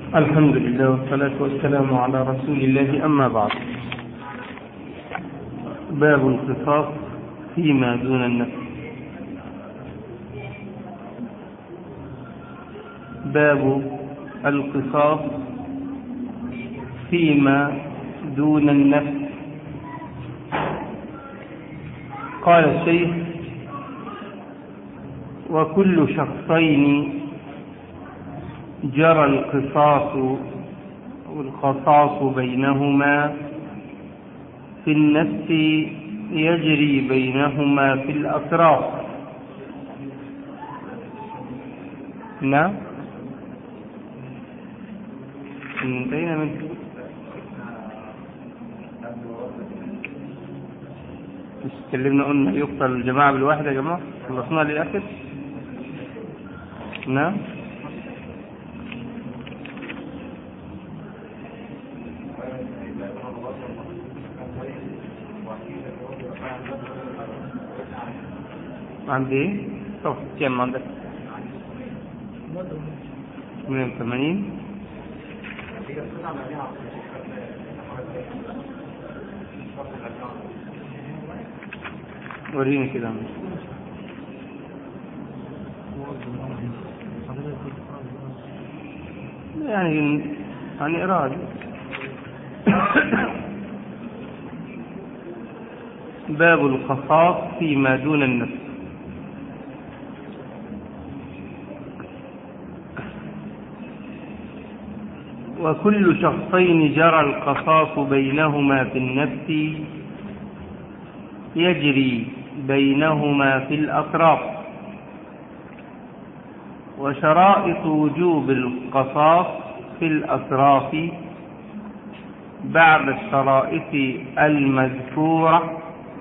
الحمد لله والصلاة والسلام على رسول الله أما بعد باب القصاص فيما دون النفس باب القصاص فيما دون النفس قال الشيخ وكل شخصين جرى القصاص والقصاص بينهما في النفس يجري بينهما في الأطراف نعم انتهينا من مش اتكلمنا قلنا يقتل الجماعة بالواحدة يا جماعة خلصنا للآخر نعم عندي ايه؟ طب كم عندك؟ 88 وريني كده يعني يعني إرادة باب القصاص فيما دون النفس وكل شخصين جرى القصاص بينهما في النفس يجري بينهما في الأطراف وشرائط وجوب القصاص في الأطراف بعد الشرائط المذكورة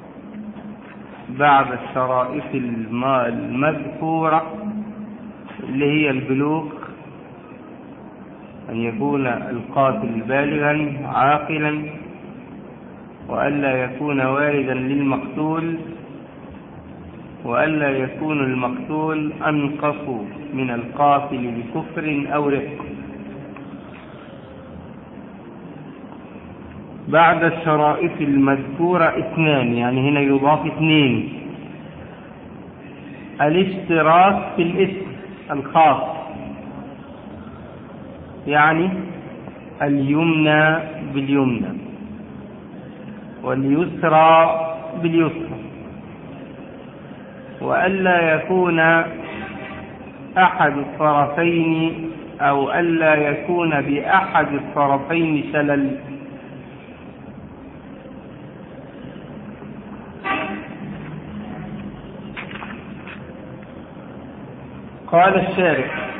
بعد الشرائط المذكورة اللي هي البلوغ أن يكون القاتل بالغا عاقلا وألا يكون والدا للمقتول وألا يكون المقتول أنقص من القاتل بكفر أو رق بعد الشرائط المذكورة اثنان يعني هنا يضاف اثنين الاشتراك في الاسم الخاص يعني اليمنى باليمنى واليسرى باليسرى وألا يكون أحد الطرفين أو ألا يكون بأحد الطرفين شلل قال الشارح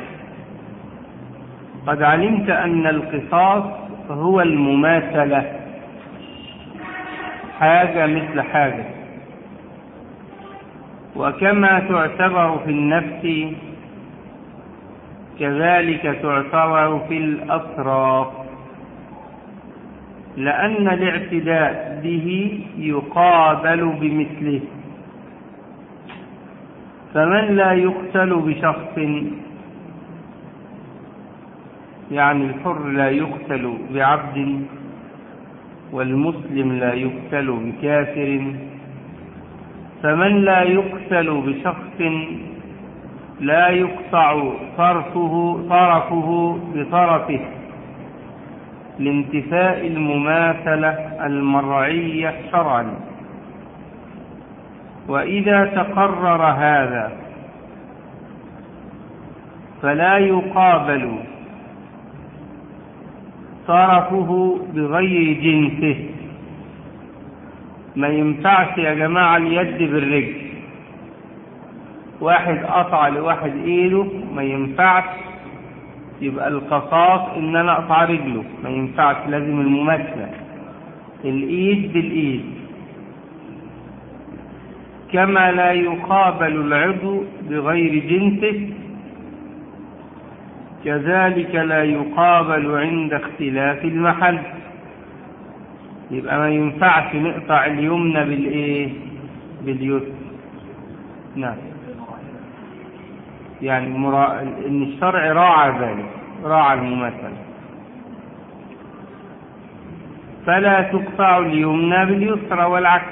قد علمت أن القصاص هو المماثلة حاجة مثل حاجة وكما تعتبر في النفس كذلك تعتبر في الأطراف لأن الاعتداء به يقابل بمثله فمن لا يقتل بشخص يعني الحر لا يقتل بعبد والمسلم لا يقتل بكافر فمن لا يقتل بشخص لا يقطع طرفه طرفه بطرفه لانتفاء المماثلة المرعية شرعا وإذا تقرر هذا فلا يقابل طرفه بغير جنسه ما ينفعش يا جماعة اليد بالرجل واحد قطع لواحد ايده ما ينفعش يبقى القصاص ان انا اقطع رجله ما ينفعش لازم المماثلة الايد بالايد كما لا يقابل العضو بغير جنسه كذلك لا يقابل عند اختلاف المحل يبقى ما ينفعش نقطع اليمنى بالايه باليسر نعم يعني مرا... ان الشرع راعى ذلك راعى المماثله فلا تقطع اليمنى باليسرى والعكس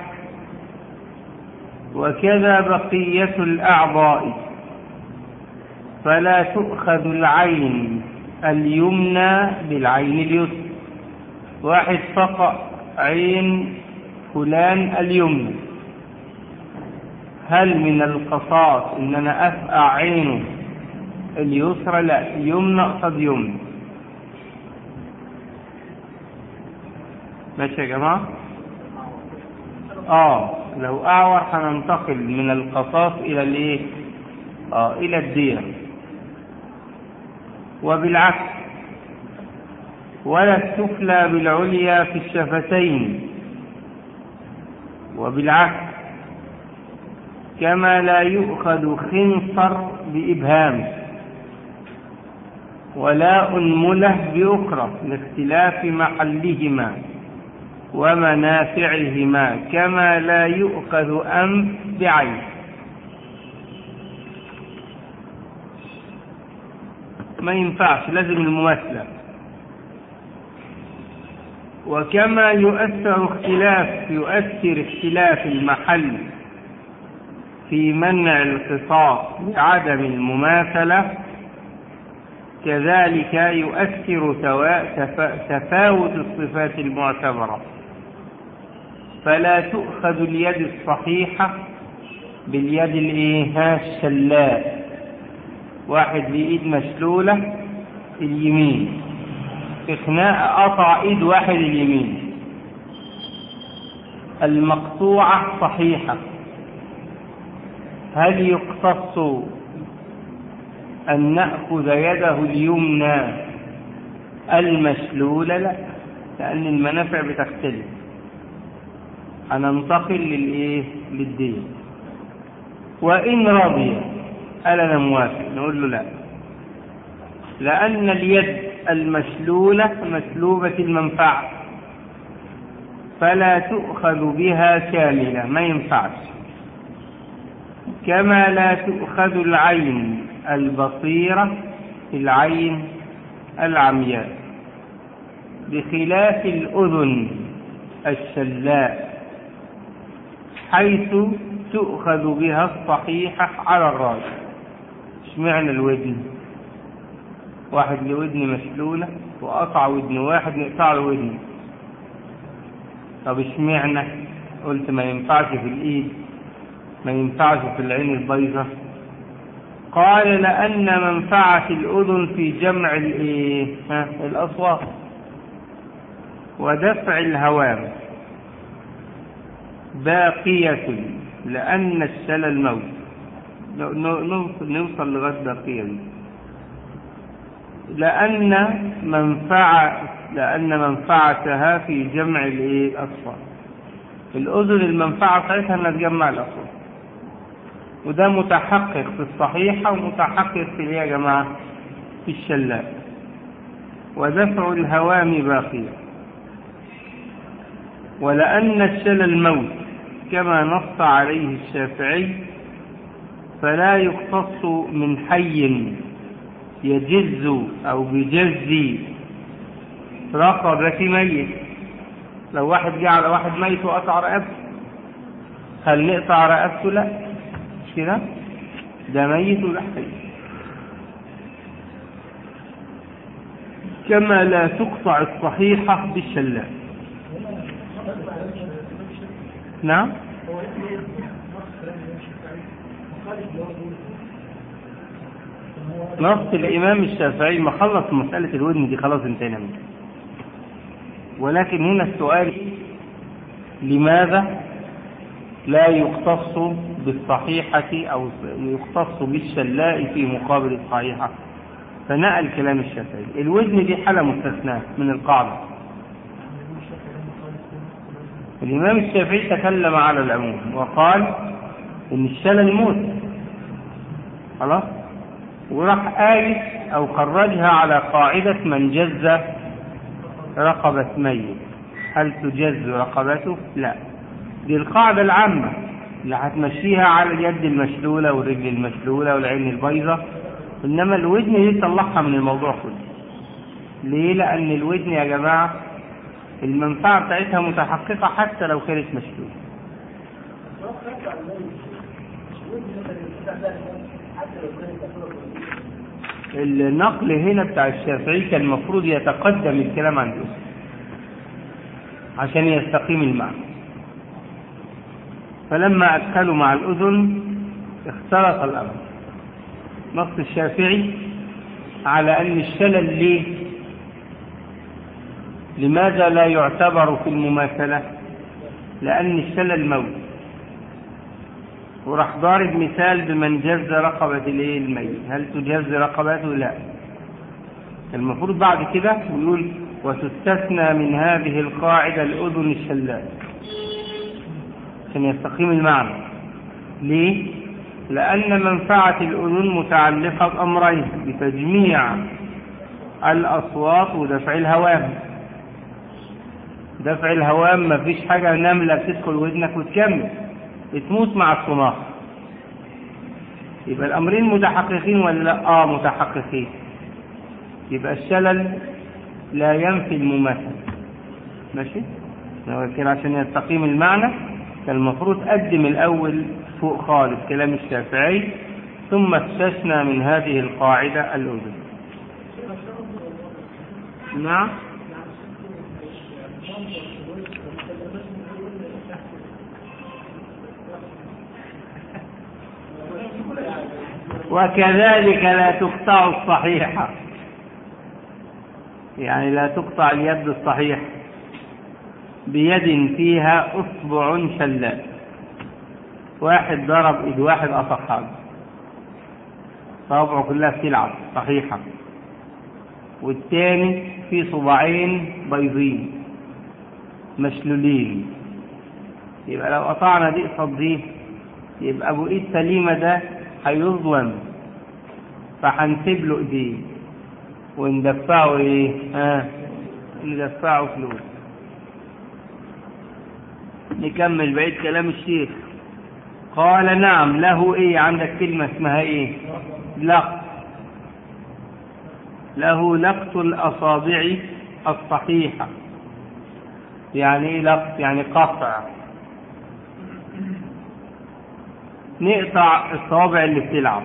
وكذا بقية الأعضاء فلا تؤخذ العين اليمنى بالعين اليسرى واحد فقط عين فلان اليمنى هل من القصاص ان انا افقع عينه اليسرى لا يمنى قد يمنى ماشي يا جماعه اه لو اعور هننتقل من القصاص الى الايه اه الى الدير وبالعكس ولا السفلى بالعليا في الشفتين وبالعكس كما لا يؤخذ خنصر بإبهام ولا أنملة بأخرى لاختلاف محلهما ومنافعهما كما لا يؤخذ أنف بعين ما ينفعش لازم المماثلة وكما يؤثر اختلاف يؤثر اختلاف المحل في منع القصاص بعدم المماثلة كذلك يؤثر تفاوت الصفات المعتبرة فلا تؤخذ اليد الصحيحة باليد الايه الشلاء واحد بإيد مشلولة اليمين في خناقة قطع إيد واحد اليمين المقطوعة صحيحة هل يقتص أن نأخذ يده اليمنى المشلولة لا لأن المنافع بتختلف هننتقل للإيه للدين وإن رضي قال أنا موافق نقول له لا لأن اليد المشلولة مسلوبة المنفعة فلا تؤخذ بها كاملة ما ينفعش كما لا تؤخذ العين البصيرة العين العمياء بخلاف الأذن الشلاء حيث تؤخذ بها الصحيحة على الراس اشمعنى الودن واحد له ودن مشلولة وقطع ودن واحد نقطع له ودن طب اشمعنى قلت ما ينفعش في الايد ما ينفعش في العين البيضة قال لأن منفعة الأذن في جمع الايه ها الأصوات ودفع الهوام باقية لأن الشلل موت نوصل لغاية باقية دي لأن منفعة لأن منفعتها في جمع الايه الأصوات الأذن المنفعة بتاعتها انها تجمع الأصوات وده متحقق في الصحيحة ومتحقق في ايه يا جماعة في الشلاء ودفع الهوام باقية ولأن الشلل الموت كما نص عليه الشافعي فلا يقتص من حي يجز أو بجز رقبة ميت لو واحد جه على واحد ميت وقطع رقبته هل نقطع رقبته لا مش كده ده ميت وده حي كما لا تقطع الصحيحة بالشلاء نعم نص الإمام الشافعي ما خلص مسألة الودن دي خلاص انتهينا منها ولكن هنا السؤال لماذا لا يقتص بالصحيحة أو يقتص بالشلاء في مقابل الصحيحة فنقل كلام الشافعي الودن دي حالة مستثناة من القاعدة الإمام الشافعي تكلم على العموم وقال إن الشلل موت خلاص وراح آية أو خرجها على قاعدة من جز رقبة ميت هل تجز رقبته؟ لا دي القاعدة العامة اللي هتمشيها على اليد المشلولة والرجل المشلولة والعين البيضة إنما الودن دي طلعها من الموضوع كله ليه؟ لأن الودن يا جماعة المنفعة بتاعتها متحققة حتى لو كانت مشلولة النقل هنا بتاع الشافعي كان المفروض يتقدم الكلام عن الأذن عشان يستقيم المعنى فلما أدخلوا مع الأذن اختلط الأمر نص الشافعي على أن الشلل ليه لماذا لا يعتبر في المماثلة لأن الشلل موت وراح ضارب مثال بمن جز رقبة الايه الميت هل تجز رقبته لا المفروض بعد كده يقول وتستثنى من هذه القاعدة الأذن الشلال عشان يستقيم المعنى ليه لأن منفعة الأذن متعلقة بأمرين بتجميع الأصوات ودفع الهوام دفع الهوام مفيش حاجة نملة بتدخل ودنك وتكمل بتموت مع الصناعة يبقى الأمرين متحققين ولا لا؟ آه متحققين يبقى الشلل لا ينفي المماثلة ماشي؟ كده عشان يستقيم المعنى كان المفروض قدم الأول فوق خالص كلام الشافعي ثم استثنى من هذه القاعدة الأذن نعم وكذلك لا تقطع الصحيحة يعني لا تقطع اليد الصحيحة بيد فيها أصبع شلاء واحد ضرب ايد واحد قطعها صوابعه كلها بتلعب صحيحة والتاني في صباعين بيضين مشلولين يبقى لو قطعنا دي قصاد دي يبقى ابو ايد سليمة ده هيظلم فهنسيب له ايديه وندفعه ايه ها ندفعه فلوس نكمل بقية كلام الشيخ قال نعم له ايه عندك كلمة اسمها ايه لقط له لقط الاصابع الصحيحة يعني ايه لقط يعني قطع نقطع الصوابع اللي بتلعب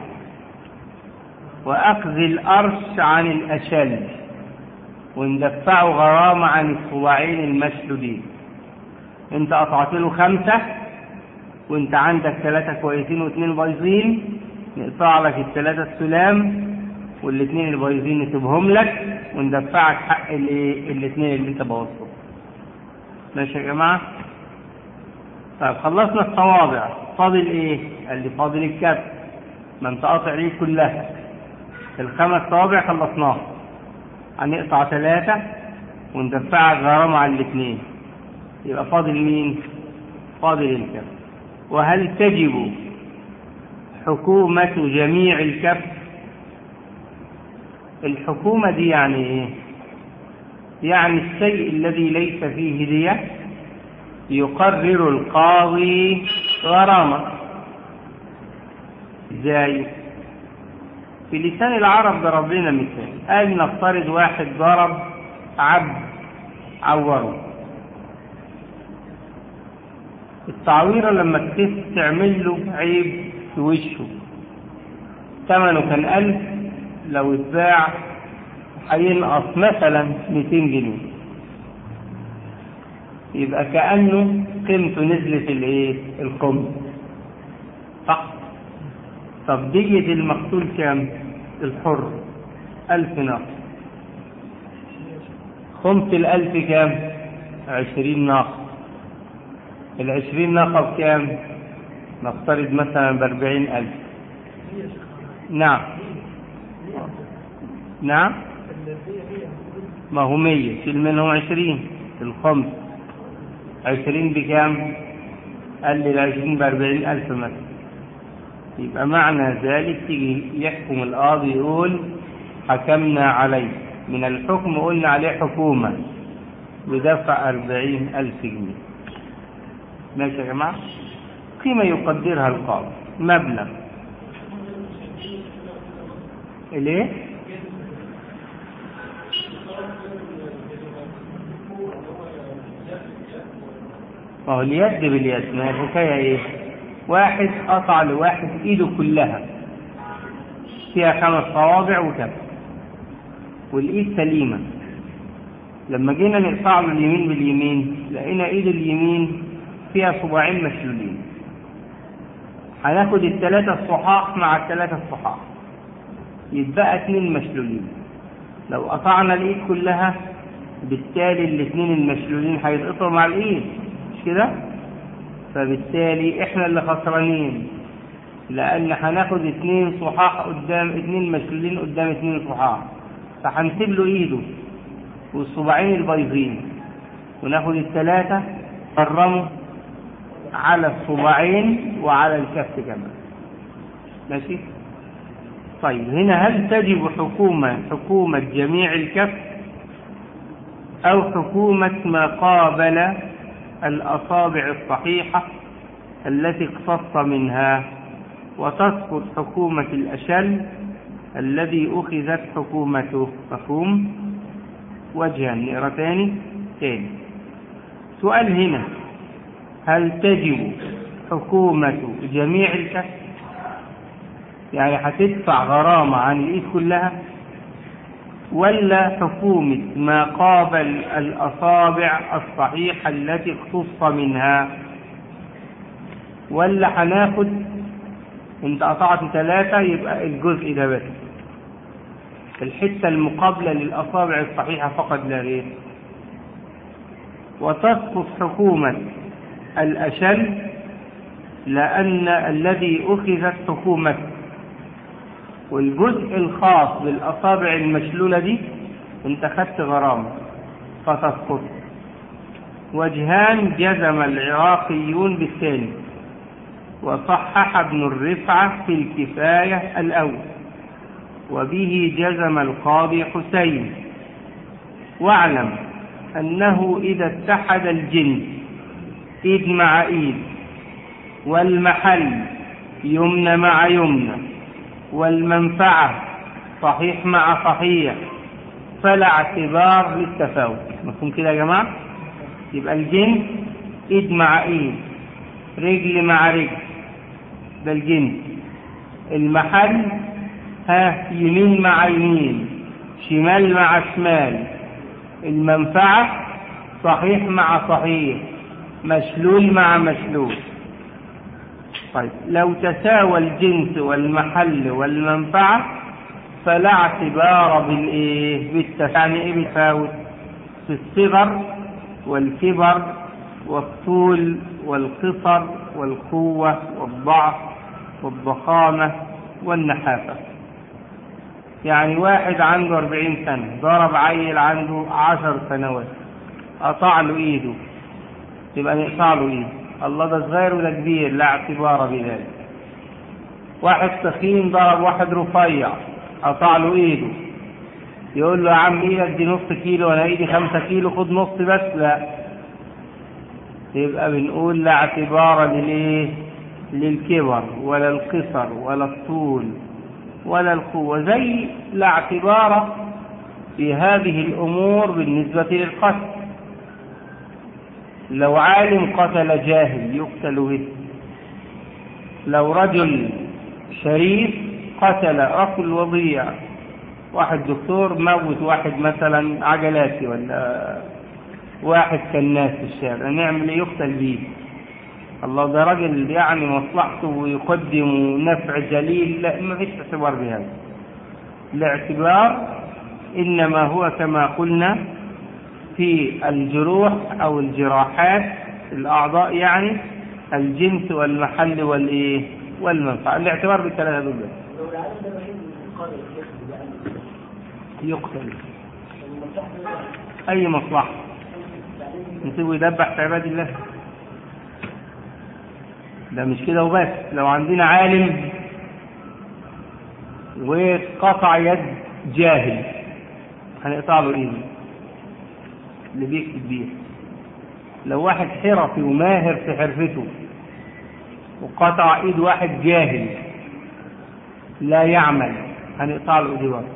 واخذ الارش عن الاشل وندفعه غرامة عن الصباعين المشدودين انت قطعت له خمسة وانت عندك ثلاثة كويسين واثنين بايظين نقطع لك الثلاثة السلام والاثنين البايظين نسيبهم لك وندفعك حق الايه الاثنين اللي انت بوظتهم ماشي يا جماعة طيب خلصنا الصوابع فاضل ايه قال لي فاضل الكف ما انت قاطع ليه كلها الخمس صوابع خلصناها هنقطع ثلاثة وندفعك غرامة على الاثنين يبقى فاضل مين فاضل الكف وهل تجب حكومة جميع الكف الحكومة دي يعني ايه يعني الشيء الذي ليس فيه دية يقرر القاضي غرامة ازاي في لسان العرب ضرب لنا مثال قال نفترض واحد ضرب عبد عوره التعويرة لما تكتب تعمل له عيب في وشه ثمنه كان ألف لو اتباع هينقص مثلا 200 جنيه يبقى كأنه قيمته نزلت الايه الخمس صح طب دية المقتول كام الحر ألف ناقص خمس الألف كام عشرين ناقص العشرين ناقص كام نفترض مثلا بأربعين ألف نعم نعم ما هو مية شيل منهم عشرين الخمس عشرين بكام قال لي العشرين بأربعين ألف مثلا يبقى معنى ذلك تيجي يحكم القاضي يقول حكمنا عليه من الحكم قلنا عليه حكومة بدفع أربعين ألف جنيه ماشي يا جماعة قيمة يقدرها القاضي مبلغ ليه ما هو اليد باليد ما هي الحكاية ايه واحد قطع لواحد ايده كلها فيها خمس صوابع وكف والايد سليمة لما جينا نقطع له اليمين باليمين لقينا ايد اليمين فيها صباعين مشلولين هناخد الثلاثة الصحاح مع الثلاثة الصحاح يتبقى اتنين مشلولين لو قطعنا الايد كلها بالتالي الاثنين المشلولين هيتقطعوا مع الايد مش كده فبالتالي احنا اللي خسرانين لان هناخد اثنين صحاح قدام اثنين مشلولين قدام اثنين صحاح فهنسيب له ايده والصباعين البايظين وناخد الثلاثة قرموا على الصباعين وعلى الكف كمان ماشي طيب هنا هل تجب حكومة حكومة جميع الكف أو حكومة ما قابل الأصابع الصحيحة التي اقتص منها وتسقط حكومة الأشل الذي أخذت حكومته مفهوم وجها نقرا تاني تاني سؤال هنا هل تجب حكومة جميع الكف يعني هتدفع غرامة عن الإيد كلها ولا حكومة ما قابل الأصابع الصحيحة التي اختص منها ولا هناخد انت قطعت ثلاثة يبقى الجزء ده بس الحتة المقابلة للأصابع الصحيحة فقط لا غير وتسقط حكومة الأشل لأن الذي أخذت حكومته والجزء الخاص بالأصابع المشلولة دي انت خدت غرامة فتسقط وجهان جزم العراقيون بالثاني وصحح ابن الرفعة في الكفاية الأول وبه جزم القاضي حسين واعلم أنه إذا اتحد الجنس إيد مع إيد والمحل يمنى مع يمنى والمنفعة صحيح مع صحيح فلا اعتبار للتفاوت مفهوم كده يا جماعة يبقى الجنس ايد مع ايد رجل مع رجل ده الجنس المحل ها يمين مع يمين شمال مع شمال المنفعة صحيح مع صحيح مشلول مع مشلول طيب لو تساوى الجنس والمحل والمنفعة فلا اعتبار بالايه بالتفاوت يعني ايه بالتفاوت في الصغر والكبر والطول والقصر والقوة والضعف والضخامة والنحافة يعني واحد عنده أربعين سنة ضرب عيل عنده عشر سنوات قطع له ايده يبقى نقطع له ايده الله ده صغير وده كبير لا اعتبار بذلك واحد تخين ضرب واحد رفيع قطع له ايده يقول له يا عم ايدك دي نص كيلو وانا ايدي خمسة كيلو خد نص بس لا يبقى بنقول لا اعتبار للايه للكبر ولا القصر ولا الطول ولا القوة زي لا اعتبار في هذه الأمور بالنسبة للقتل لو عالم قتل جاهل يقتل به لو رجل شريف قتل رجل وضيع واحد دكتور موت واحد مثلا عجلاتي ولا واحد كناس في الشارع نعمل ايه يقتل به الله ده راجل يعني مصلحته ويقدم نفع جليل لا ما فيش اعتبار بهذا الاعتبار انما هو كما قلنا في الجروح او الجراحات الاعضاء يعني الجنس والمحل والايه والمنفعه الاعتبار بالثلاثه دول يقتل اي مصلحه نسيبه يدبح في عباد الله ده مش كده وبس لو عندنا عالم وقطع يد جاهل هنقطع له ايده اللي بيكتب بيه لو واحد حرفي وماهر في حرفته وقطع ايد واحد جاهل لا يعمل هنقطع له ايده برضه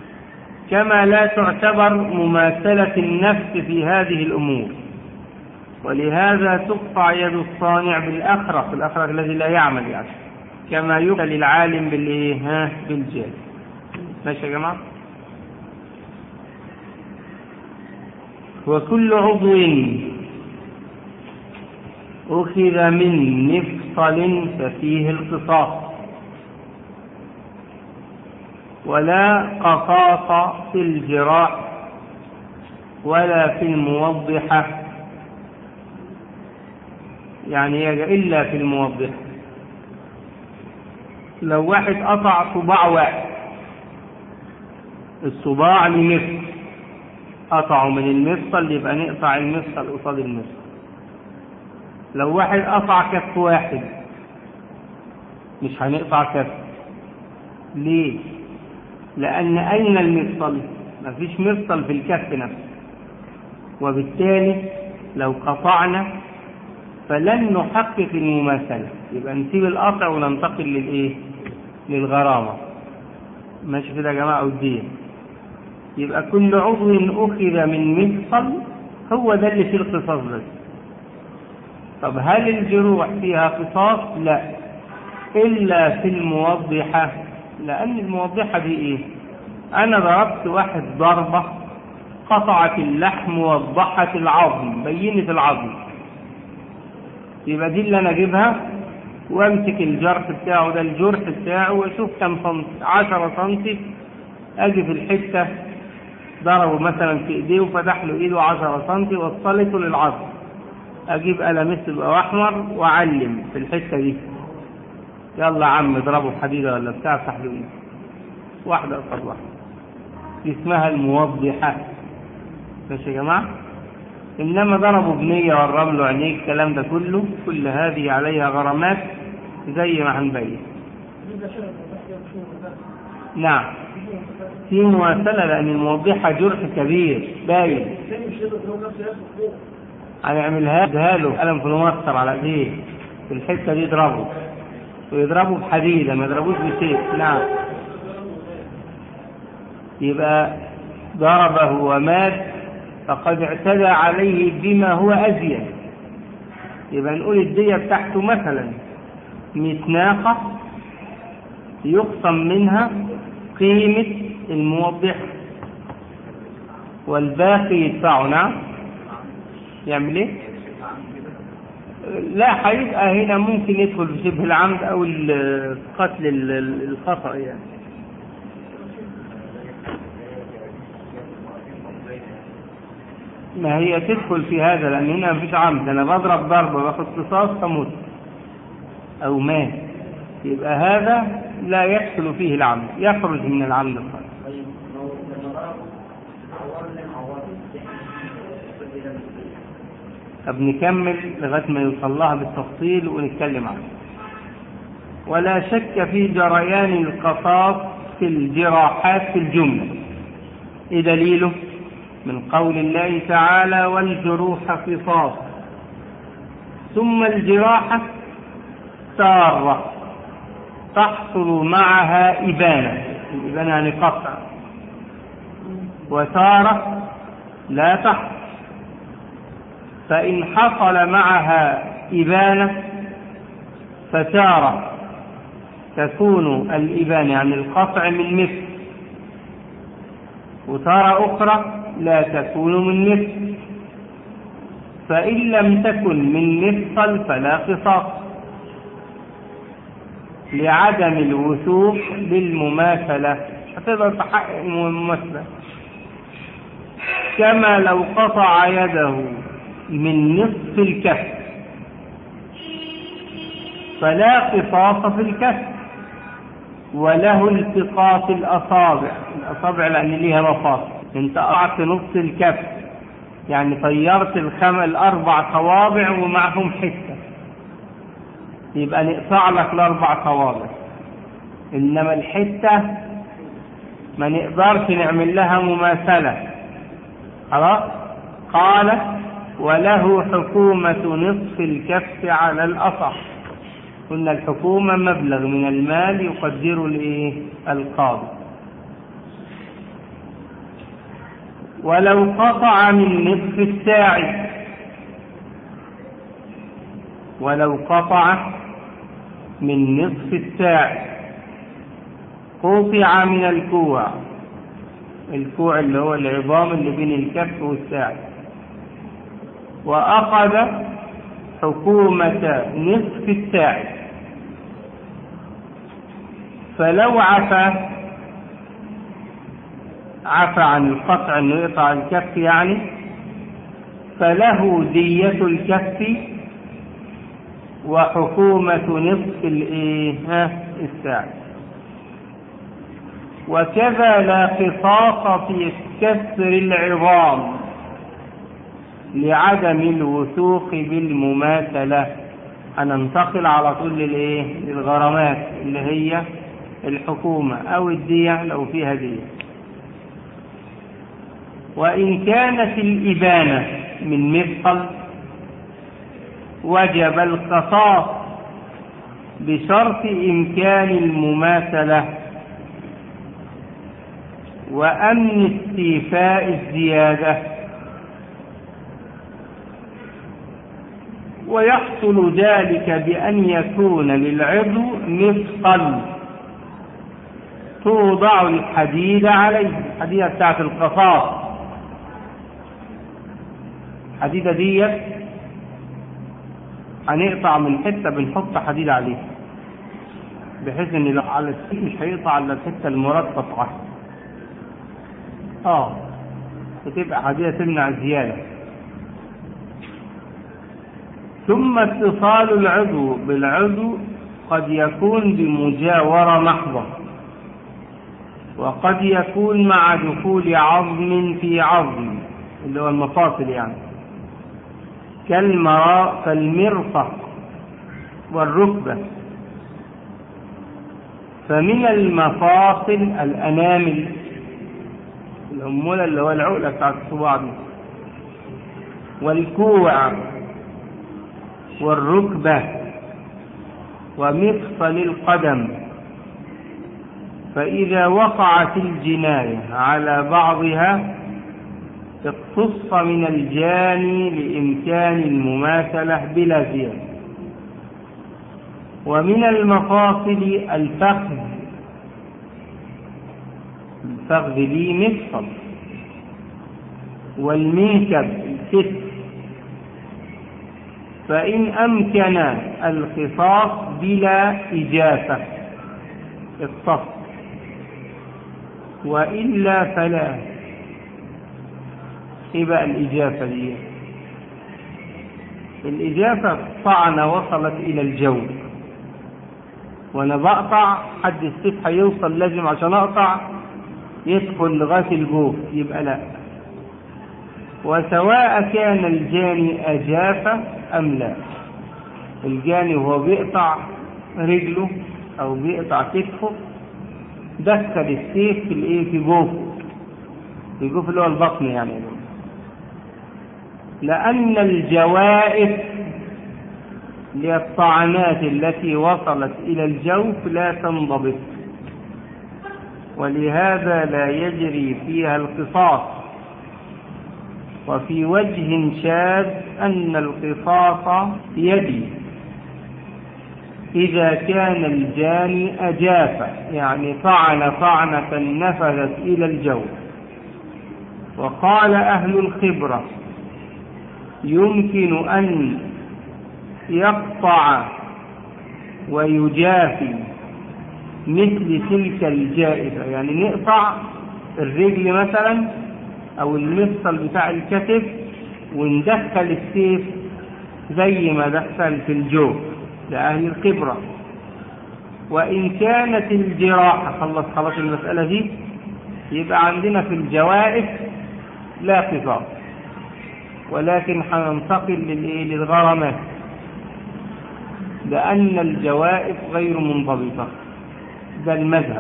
كما لا تعتبر مماثلة النفس في هذه الأمور ولهذا تقطع يد الصانع بالأخرق الأخرق الذي لا يعمل يعني كما يقتل العالم بالإيه ها بالجهل ماشي يا جماعة وكل عضو أخذ من مفصل ففيه القصاص ولا قصاص في الجراح ولا في الموضحة يعني إلا في الموضحة لو واحد قطع صباع واحد الصباع لمفصل قطعه من المفصل يبقى نقطع المفصل قصاد المفصل لو واحد قطع كف واحد مش هنقطع كف ليه لأن أين المفصل مفيش مفصل في الكف نفسه وبالتالي لو قطعنا فلن نحقق المماثلة يبقى نسيب القطع وننتقل للإيه للغرامة ماشي كده يا جماعة ودين يبقى كل عضو أخذ من مفصل هو ده اللي فيه القصاص بس طب هل الجروح فيها قصاص لا إلا في الموضحة لأن الموضحة دي إيه أنا ضربت واحد ضربة قطعت اللحم ووضحت العظم بينت العظم يبقى دي اللي أنا أجيبها وامسك الجرح بتاعه ده الجرح بتاعه واشوف كم سنتي 10 سنتي اجي في الحته ضربه مثلا في ايديه وفتح له ايده 10 سنتي وصلته للعظم اجيب قلم اسود او احمر واعلم في الحته دي يلا يا عم اضربه بحديده ولا بتاع افتح له ايده واحده قصاد واحده دي اسمها الموضحه ماشي يا جماعه انما ضربوا بنيه ورم له عينيه الكلام ده كله كل هذه عليها غرامات زي ما هنبين نعم في مماثله لان الموضحه جرح كبير باين هنعملها له قلم في المسطر على ايديه في الحته دي يضربه ويضربه بحديده ما يضربوش بسيف نعم يبقى ضربه ومات فقد اعتدى عليه بما هو أزيد يبقى نقول الدية بتاعته مثلا 100 ناقة يقسم منها قيمة الموضح والباقي يدفعه نعم يعمل ايه؟ لا هيبقى هنا ممكن يدخل بشبه العمد او القتل الخطأ يعني ما هي تدخل في هذا لأن هنا مفيش عمد أنا بضرب ضربة باخد قصاص فموت أو مات يبقى هذا لا يدخل فيه العمد يخرج من العمد الخالص طب نكمل لغاية ما يوصل لها بالتفصيل ونتكلم عنها ولا شك في جريان القصاص في الجراحات في الجملة إيه دليله من قول الله تعالى والجروح قصاص ثم الجراحة سارة تحصل معها إبانة الإبانة يعني قطع وسارة لا تحصل فإن حصل معها إبانة فتارة تكون الإبانة يعني القطع من مثل وتارة أخرى لا تكون من مثل فإن لم تكن من مثل فلا قصاص لعدم الوثوق بالمماثلة هتقدر تحقق المماثلة كما لو قطع يده من نصف الكف فلا قصاص في الكف وله التقاط الأصابع الأصابع لأن ليها مفاصل انت قطعت نص الكف يعني طيرت الخم الأربع صوابع ومعهم حتة يبقى نقطع لك الأربع صوابع إنما الحتة ما نقدرش نعمل لها مماثلة خلاص قال وله حكومة نصف الكف على الأصح قلنا الحكومة مبلغ من المال يقدره الايه القاضي ولو قطع من نصف الساعد ولو قطع من نصف الساع قطع من الكوع الكوع اللي هو العظام اللي بين الكف والساع وأخذ حكومة نصف الساع فلو عفى عفى عن القطع انه يقطع الكف يعني فله دية الكف وحكومة نصف الايه الساع وكذا لا قصاص في كسر العظام لعدم الوثوق بالمماثلة هننتقل على طول للايه للغرامات اللي هي الحكومة او الدية لو فيها دية وإن كانت الإبانة من مثقل وجب القصاص بشرط إمكان المماثلة وأمن استيفاء الزيادة ويحصل ذلك بأن يكون للعضو مثقل توضع الحديد عليه الحديدة بتاعت القصاص الحديدة ديت هنقطع من حتة بنحط حديد عليها بحيث ان لو على السيف مش هيقطع الا الحتة المراد قطعها اه بتبقى حديدة تمنع الزيادة ثم اتصال العضو بالعضو قد يكون بمجاورة محضة وقد يكون مع دخول عظم في عظم اللي هو المفاصل يعني كالمراء كالمرفق والركبة فمن المفاصل الأنامل الأمولة اللي هو العقلة بتاعت الصباع دي والكوع والركبة ومفصل القدم فإذا وقعت الجناية على بعضها اقتص من الجاني لإمكان المماثلة بلا زيادة ومن المفاصل الفخذ الفخذ لي مفصل والمنكب الكتف فإن أمكن الخصاص بلا إجافة اقتص وإلا فلا ايه بقى الإجافة دي الإجافة طعنة وصلت إلى الجو وأنا بقطع حد السيف هيوصل لازم عشان أقطع يدخل لغاية الجوف يبقى لا وسواء كان الجاني أجاف أم لا الجاني وهو بيقطع رجله أو بيقطع كتفه دخل السيف في الايه في جوفه في جوف اللي هو البطن يعني لأن الجوائف للطعنات التي وصلت إلى الجوف لا تنضبط ولهذا لا يجري فيها القصاص وفي وجه شاذ أن القصاص يدي إذا كان الجاني أجاف يعني طعن طعنة نفذت إلى الجو وقال أهل الخبرة يمكن أن يقطع ويجافي مثل تلك الجائفة يعني نقطع الرجل مثلا أو المفصل بتاع الكتف وندخل السيف زي ما دخل في الجوف لأهل الخبرة وإن كانت الجراحة خلص خلاص المسألة دي يبقى عندنا في الجوائف لا قصاص ولكن هننتقل للايه للغرامات لأن الجوائف غير منضبطة ده المذهب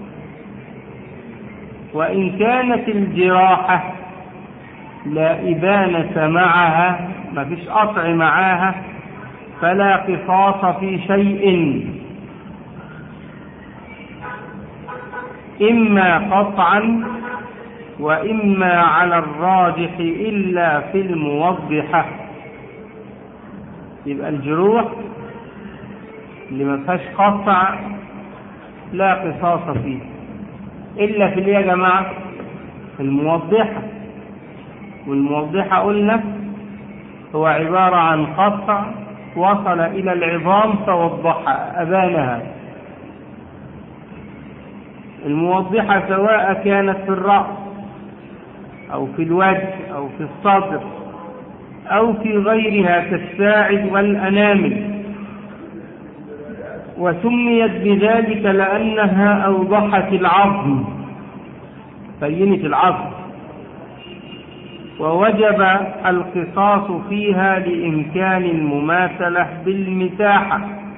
وإن كانت الجراحة لا إبانة معها ما فيش قطع معاها فلا قصاص في شيء إما قطعا وإما على الراجح إلا في الموضحة يبقى الجروح اللي ما فيهاش قطع لا قصاص فيه إلا في الايه يا جماعة الموضحة والموضحة قلنا هو عبارة عن قطع وصل إلى العظام فوضحها أبانها الموضحة سواء كانت في الرأس أو في الوجه أو في الصدر أو في غيرها كالساعد والأنامل وسميت بذلك لأنها أوضحت العظم بينت العظم ووجب القصاص فيها لإمكان المماثلة بالمساحة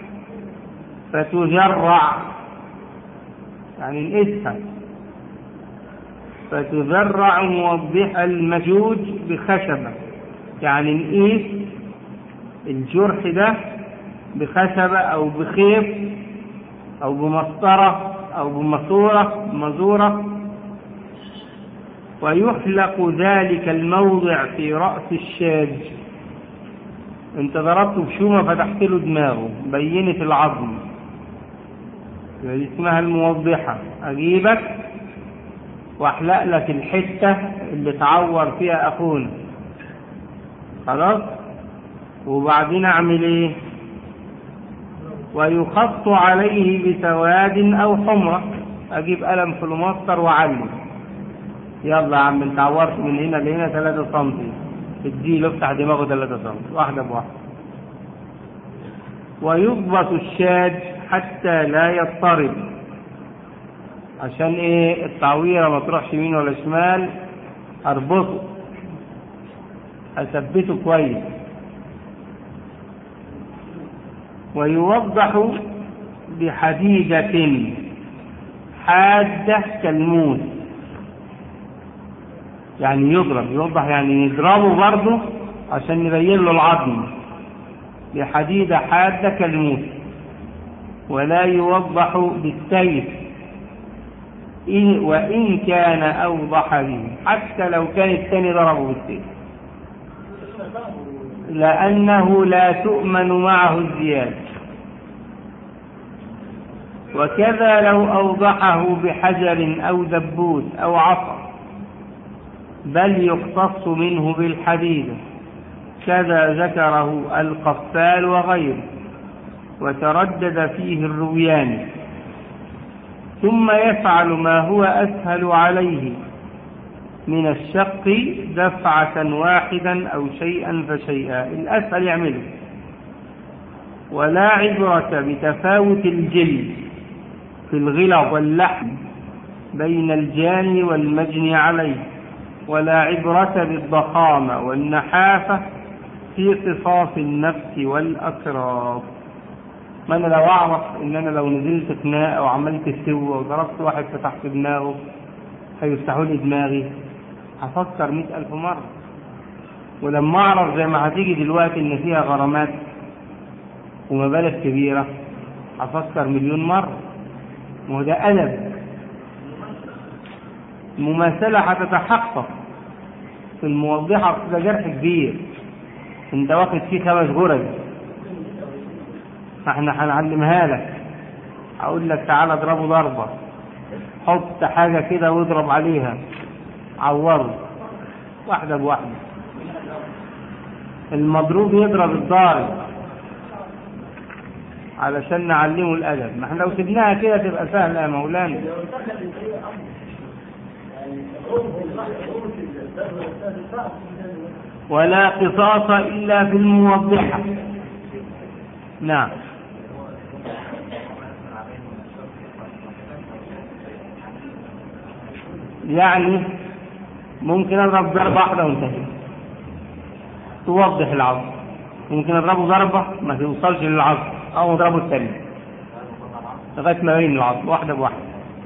فتجرع يعني نقيسها فتذرع موضح المجوج بخشبة يعني نقيس الجرح ده بخشبة أو بخيط أو بمسطرة أو بماسورة مزورة ويحلق ذلك الموضع في رأس الشاج انت ضربته بشومة فتحت له دماغه بينت العظم دي اسمها الموضحة اجيبك واحلق لك الحتة اللي تعور فيها اخونا خلاص وبعدين اعمل ايه ويخط عليه بسواد او حمرة اجيب قلم في المسطر واعلم يلا يا عم انت عورت من هنا لهنا 3 سم اديله افتح دماغه 3 سم واحده بواحده ويضبط الشاج حتى لا يضطرب عشان ايه التعويره ما تروحش يمين ولا شمال اربطه اثبته كويس ويوضح بحديدة حادة كالموس يعني يضرب يوضح يعني نضربه برضه عشان نبين له العظم بحديدة حادة كالموس ولا يوضح بالسيف إن وإن كان أوضح به حتى لو كان الثاني ضربه بالسيف لأنه لا تؤمن معه الزيادة وكذا لو أوضحه بحجر أو دبوس أو عصا بل يقتص منه بالحديد كذا ذكره القفال وغيره وتردد فيه الرويان ثم يفعل ما هو أسهل عليه من الشق دفعة واحدا أو شيئا فشيئا الأسهل يعمله ولا عبرة بتفاوت الجلد في الغلظ واللحم بين الجاني والمجني عليه ولا عبرة بالضخامة والنحافة في قصاص النفس والأكراف ما أنا لو أعرف إن أنا لو نزلت خناقة وعملت سوى وضربت واحد فتحت دماغه هيفتحوا لي دماغي هفكر مئة ألف مرة ولما أعرف زي ما هتيجي دلوقتي إن فيها غرامات ومبالغ كبيرة هفكر مليون مرة ما هو ده أدب المماثلة هتتحقق في الموضحة ده جرح كبير انت واخد فيه خمس غرز احنا هنعلمها لك اقول لك تعالى اضربه ضربة حط حاجة كده واضرب عليها عوره واحدة بواحدة المضروب يضرب الضارب علشان نعلمه الأدب ما احنا لو سبناها كده تبقى سهلة يا مولانا ولا قصاص إلا في الموضحة نعم يعني ممكن اضرب ضربة واحدة وانتهي توضح العظم ممكن اضربه ضربة ما توصلش للعظم او اضربه الثاني لغاية ما يبين العظم واحدة بواحدة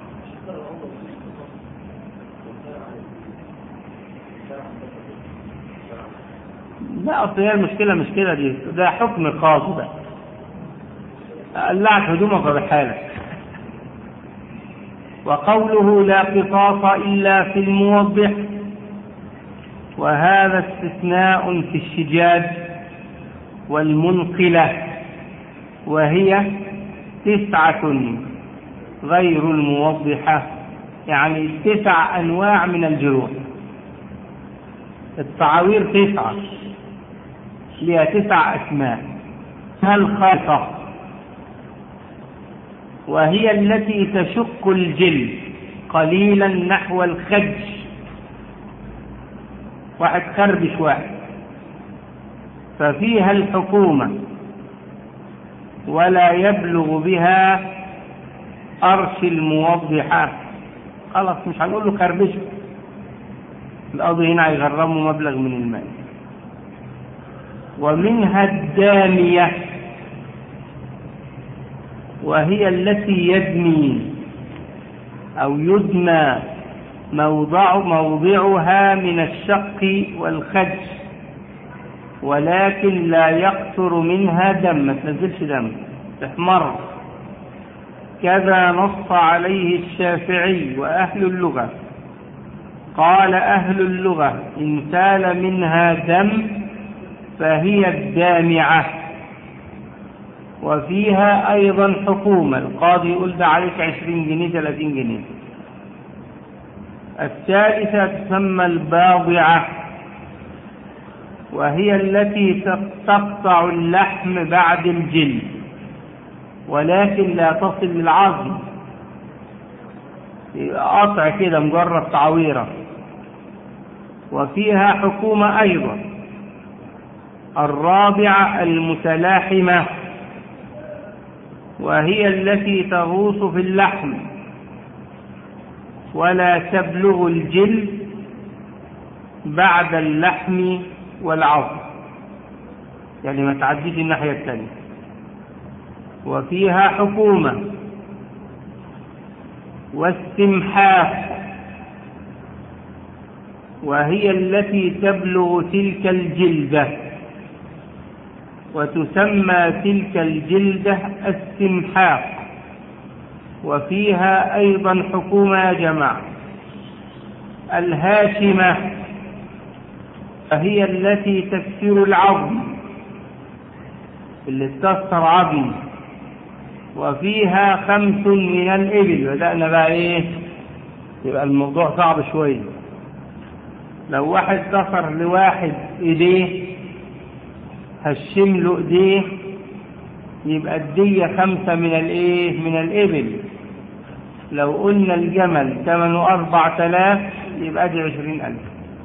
لا اصل هي المشكلة مش كده دي ده حكم خاص ده قلعت هدومك بحالك وقوله لا قصاص إلا في الموضح وهذا استثناء في الشجاج والمنقلة وهي تسعة غير الموضحة يعني تسع أنواع من الجروح التعاوير تسعة لها تسع أسماء الخاصة وهي التي تشق الجلد قليلا نحو الخج واحد خربش واحد ففيها الحكومة ولا يبلغ بها أرش الموضحات خلاص مش هنقول له خربشه القاضي هنا هيغرمه مبلغ من المال ومنها الدامية وهي التي يدمي أو يدمى موضع موضعها من الشق والخج ولكن لا يقطر منها دم ما تنزلش دم تحمر كذا نص عليه الشافعي وأهل اللغة قال أهل اللغة إن سال منها دم فهي الدامعة وفيها أيضا حكومة القاضي يقول ده عليك عشرين جنيه ثلاثين جنيه الثالثة تسمى الباضعة وهي التي تقطع اللحم بعد الجلد ولكن لا تصل للعظم قطع كده مجرد تعويرة وفيها حكومة أيضا الرابعة المتلاحمة وهي التي تغوص في اللحم ولا تبلغ الجلد بعد اللحم والعظم يعني ما تعديش الناحية الثانية وفيها حكومة واستمحاء وهي التي تبلغ تلك الجلدة وتسمى تلك الجلدة السمحاق وفيها أيضا حكومة يا جماعة الهاشمة فهي التي تكسر العظم اللي تكسر عظم وفيها خمس من الإبل بدأنا بقى إيه يبقى الموضوع صعب شوية لو واحد كسر لواحد إيديه هشم له إيديه يبقى الدية خمسة من الإيه من الإبل لو قلنا الجمل ثمنه أربع تلاف يبقى دي عشرين ألف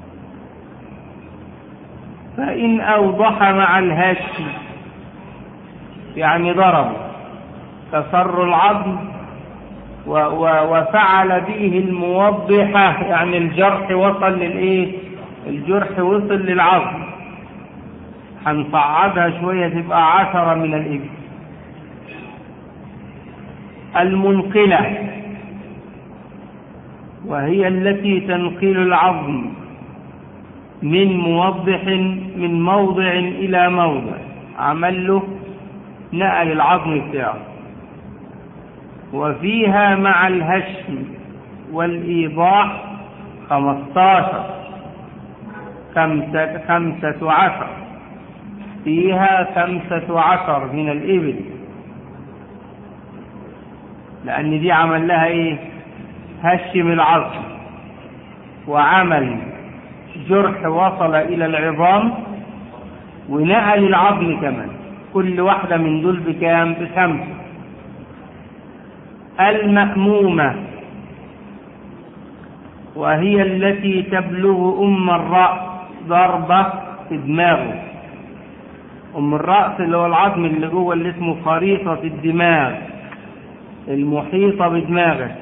فإن أوضح مع الهش يعني ضرب كسر العظم و و وفعل به الموضحة يعني الجرح وصل للإيه الجرح وصل للعظم هنصعدها شوية تبقى عشرة من الإبل المنقلة وهي التي تنقل العظم من موضح من موضع إلى موضع عمل له نقل العظم بتاعه وفيها مع الهشم والإيضاح خمستاشر خمسة, خمسة عشر فيها خمسة عشر من الإبل لأن دي عمل لها إيه هشم العظم وعمل جرح وصل إلى العظام ونقل العظم كمان كل واحدة من دول بكام بخمسة المأمومة وهي التي تبلغ أم الرأس ضربة في دماغه أم الرأس اللي هو العظم اللي جوه اللي اسمه خريطة الدماغ المحيطة بدماغك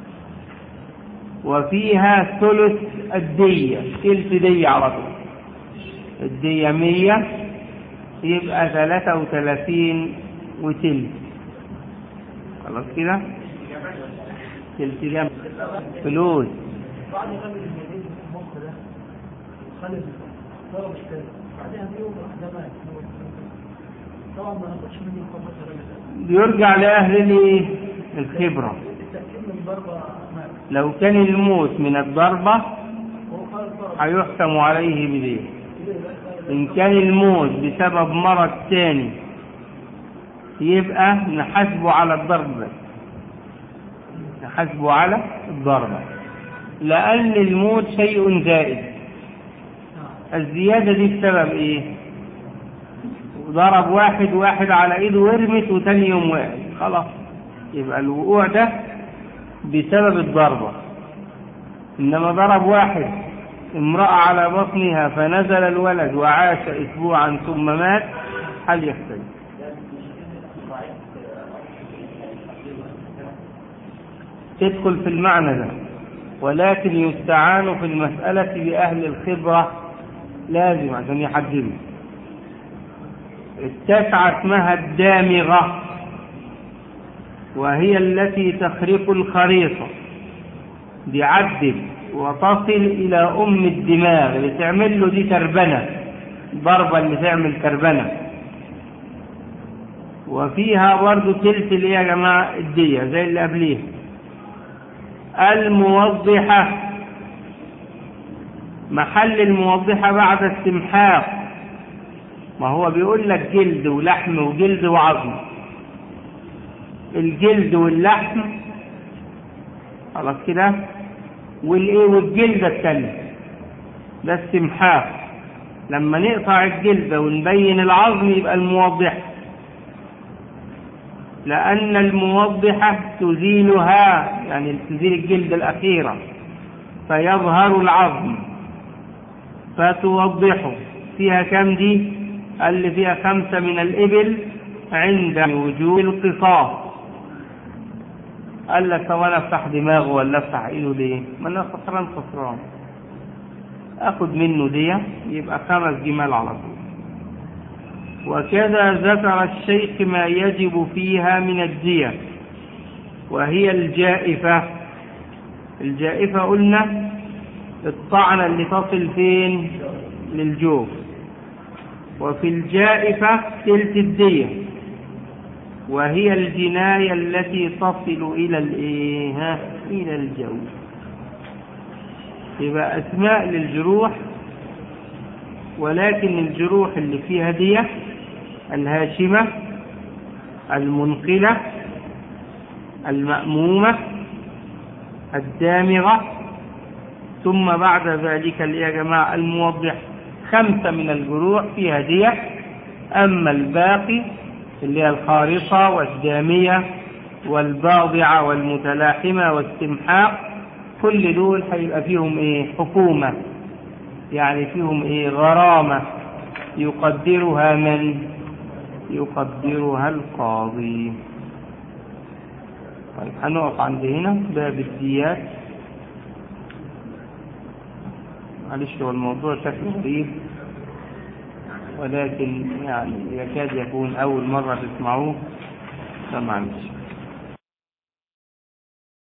وفيها ثلث الدية تلت دية على طول الدية مية يبقى ثلاثة وثلاثين وتلت خلاص كده تلت جنب فلوس بعد غلب الجنين في المخ ده خلف ضرب الثاني بعدها بيوم راح ده مات طبعا ما ناخدش منه خمسة رجل بيرجع لأهل الإيه؟ الخبرة التأكيد من ضربة مات لو كان الموت من الضربة هو قال ضرب هيحكم عليه بدين كده يبقى قال إن كان الموت بسبب مرض تاني يبقى نحاسبه على الضرب بس نحاسبه على الضربة لأن الموت شيء زائد الزيادة دي بسبب إيه؟ ضرب واحد واحد على إيده ورمت وتاني يوم وقع خلاص يبقى الوقوع ده بسبب الضربة إنما ضرب واحد امرأة على بطنها فنزل الولد وعاش أسبوعا ثم مات هل يختلف تدخل في المعنى ده ولكن يستعان في المسألة بأهل الخبرة لازم عشان يحددوا التاسعة اسمها الدامغة وهي التي تخرق الخريطة بيعدل وتصل إلى أم الدماغ اللي تعمل له دي تربنة ضربة اللي تعمل تربنة وفيها برضه تلت اللي هي يا جماعة الدية زي اللي قبليها الموضحة محل الموضحة بعد استمحاق ما هو بيقول لك جلد ولحم وجلد وعظم الجلد واللحم خلاص كده والايه والجلده الثانيه ده استمحاق لما نقطع الجلده ونبين العظم يبقى الموضحه لأن الموضحة تزيلها يعني تزيل الجلد الأخيرة فيظهر العظم فتوضحه فيها كم دي؟ قال لي فيها خمسة من الإبل عند وجوب القصاص قال لك طب انا افتح دماغه ولا افتح ايده ليه؟ ما انا خسران خسران اخد منه دي يبقى خمس جمال على طول وكذا ذكر الشيخ ما يجب فيها من الدية وهي الجائفة الجائفة قلنا الطعنة اللي تصل فين للجوف وفي الجائفة تلت الدية وهي الجناية التي تصل إلى الإيه إلى الجوف يبقى أسماء للجروح ولكن الجروح اللي فيها دية الهاشمة المنقلة المأمومة الدامغة ثم بعد ذلك يا جماعة الموضح خمسة من الجروح فيها دية أما الباقي اللي هي الخارصة والدامية والباضعة والمتلاحمة واستمحاق كل دول هيبقى فيهم ايه حكومة يعني فيهم ايه غرامة يقدرها من يقدرها القاضي طيب هنقف عند هنا باب الديات معلش هو الموضوع شكله غريب ولكن يعني يكاد يكون أول مرة تسمعوه فمعلش